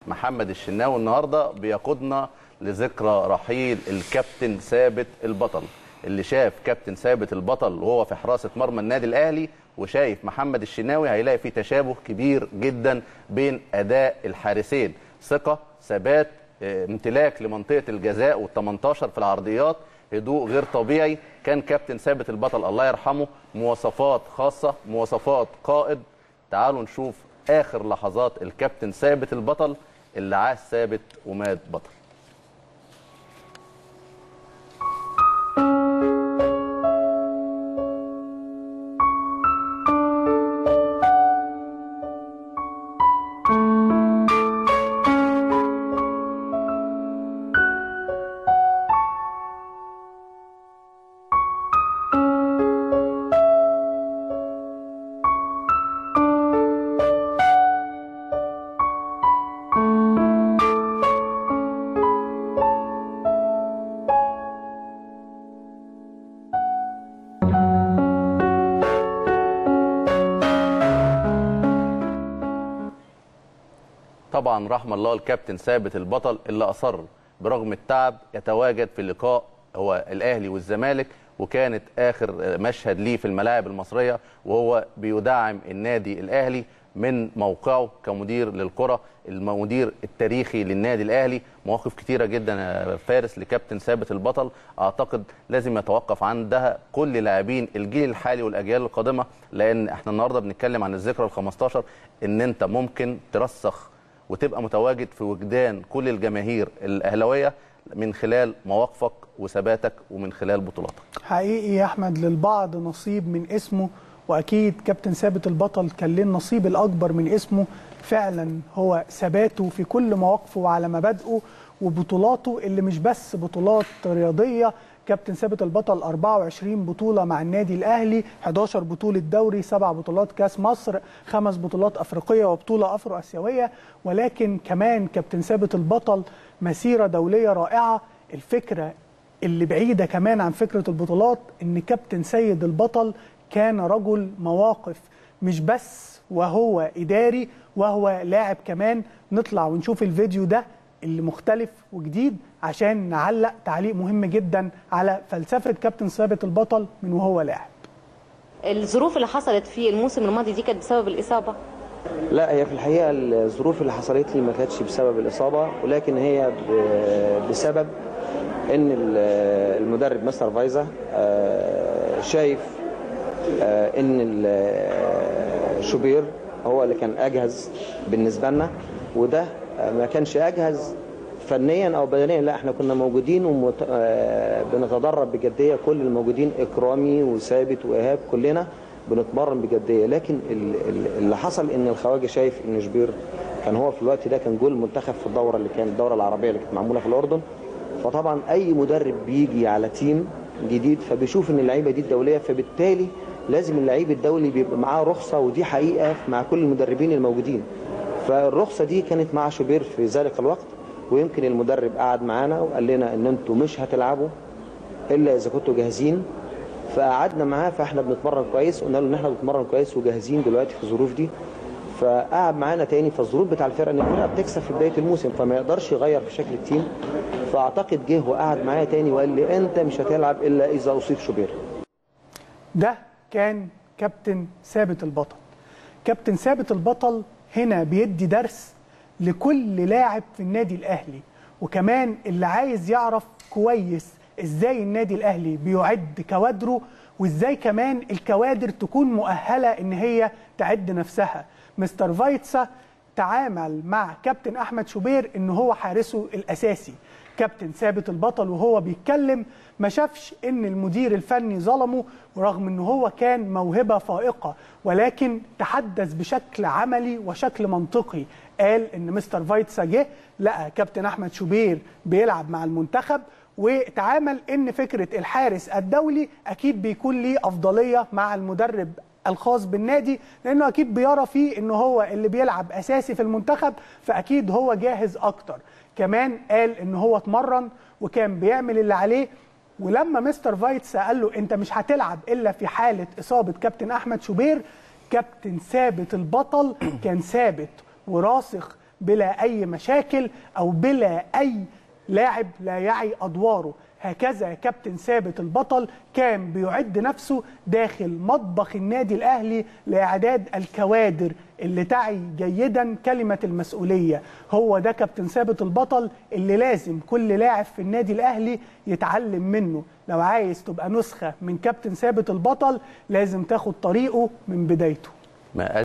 محمد الشناوي النهارده بيقودنا لذكرى رحيل الكابتن ثابت البطل اللي شاف كابتن ثابت البطل وهو في حراسه مرمى النادي الاهلي وشايف محمد الشناوي هيلاقي في تشابه كبير جدا بين اداء الحارسين ثقه ثبات اه، امتلاك لمنطقه الجزاء وال18 في العرضيات هدوء غير طبيعي كان كابتن ثابت البطل الله يرحمه مواصفات خاصه مواصفات قائد تعالوا نشوف اخر لحظات الكابتن ثابت البطل اللي عاش ثابت ومات بطل طبعا رحم الله الكابتن ثابت البطل اللي اصر برغم التعب يتواجد في اللقاء هو الاهلي والزمالك وكانت اخر مشهد ليه في الملاعب المصريه وهو بيدعم النادي الاهلي من موقعه كمدير للكره المدير التاريخي للنادي الاهلي مواقف كتيره جدا يا فارس لكابتن ثابت البطل اعتقد لازم يتوقف عندها كل لاعبين الجيل الحالي والاجيال القادمه لان احنا النهارده بنتكلم عن الذكرى ال15 ان انت ممكن ترسخ وتبقى متواجد في وجدان كل الجماهير الاهلاويه من خلال مواقفك وثباتك ومن خلال بطولاتك حقيقي يا احمد للبعض نصيب من اسمه واكيد كابتن ثابت البطل كان له النصيب الاكبر من اسمه فعلا هو ثباته في كل مواقفه وعلى مبادئه وبطولاته اللي مش بس بطولات رياضيه كابتن ثابت البطل 24 بطوله مع النادي الاهلي 11 بطوله دوري 7 بطولات كاس مصر خمس بطولات افريقيه وبطوله افرو اسيويه ولكن كمان كابتن ثابت البطل مسيره دوليه رائعه الفكره اللي بعيده كمان عن فكره البطولات ان كابتن سيد البطل كان رجل مواقف مش بس وهو اداري وهو لاعب كمان نطلع ونشوف الفيديو ده اللي مختلف وجديد عشان نعلق تعليق مهم جدا على فلسفه كابتن ثابت البطل من وهو لاعب الظروف اللي حصلت في الموسم الماضي دي كانت بسبب الإصابة لا هي في الحقيقه الظروف اللي حصلت لي ما كانتش بسبب الاصابه ولكن هي ب- بسبب ان ال- المدرب مستر فايزا آه، شايف آه، ان ال- شوبير هو اللي كان اجهز بالنسبه لنا وده آه، ما كانش اجهز فنيا او بدنيا لا احنا كنا موجودين وبنتدرب بجديه كل الموجودين اكرامي وثابت وايهاب كلنا بنتمرن بجديه لكن ال- ال- اللي حصل ان الخواجه شايف ان شبير كان هو في الوقت ده كان جول المنتخب في الدوره اللي كانت الدوره العربيه اللي كانت معموله في الاردن فطبعا اي مدرب بيجي على تيم جديد فبيشوف ان اللعيبه دي الدوليه فبالتالي لازم اللعيب الدولي بيبقى معاه رخصه ودي حقيقه مع كل المدربين الموجودين فالرخصه دي كانت مع شوبير في ذلك الوقت ويمكن المدرب قعد معانا وقال لنا ان انتوا مش هتلعبوا الا اذا كنتوا جاهزين فقعدنا معاه فاحنا بنتمرن كويس قلنا له ان احنا بنتمرن كويس وجاهزين دلوقتي في الظروف دي فقعد معانا تاني فالظروف بتاع الفرقه ان الفرقه بتكسب في بدايه الموسم فما يقدرش يغير في شكل التيم فاعتقد جه وقعد معايا تاني وقال لي انت مش هتلعب الا اذا اصيب شوبير ده كان كابتن ثابت البطل كابتن ثابت البطل هنا بيدي درس لكل لاعب في النادي الاهلي وكمان اللي عايز يعرف كويس ازاي النادي الاهلي بيعد كوادره وازاي كمان الكوادر تكون مؤهله ان هي تعد نفسها مستر فايتسا تعامل مع كابتن احمد شوبير ان هو حارسه الاساسي كابتن ثابت البطل وهو بيتكلم ما شافش ان المدير الفني ظلمه ورغم ان هو كان موهبه فائقه ولكن تحدث بشكل عملي وشكل منطقي قال ان مستر فايتسا جه لقى كابتن احمد شوبير بيلعب مع المنتخب وتعامل ان فكره الحارس الدولي اكيد بيكون ليه افضليه مع المدرب الخاص بالنادي لانه اكيد بيرى فيه ان هو اللي بيلعب اساسي في المنتخب فاكيد هو جاهز اكتر كمان قال ان هو اتمرن وكان بيعمل اللي عليه ولما مستر فايتس قال له انت مش هتلعب الا في حاله اصابه كابتن احمد شوبير كابتن ثابت البطل كان ثابت وراسخ بلا اي مشاكل او بلا اي لاعب لا يعي ادواره هكذا كابتن ثابت البطل كان بيعد نفسه داخل مطبخ النادي الاهلي لاعداد الكوادر اللي تعي جيدا كلمه المسؤوليه هو ده كابتن ثابت البطل اللي لازم كل لاعب في النادي الاهلي يتعلم منه لو عايز تبقى نسخه من كابتن ثابت البطل لازم تاخد طريقه من بدايته ما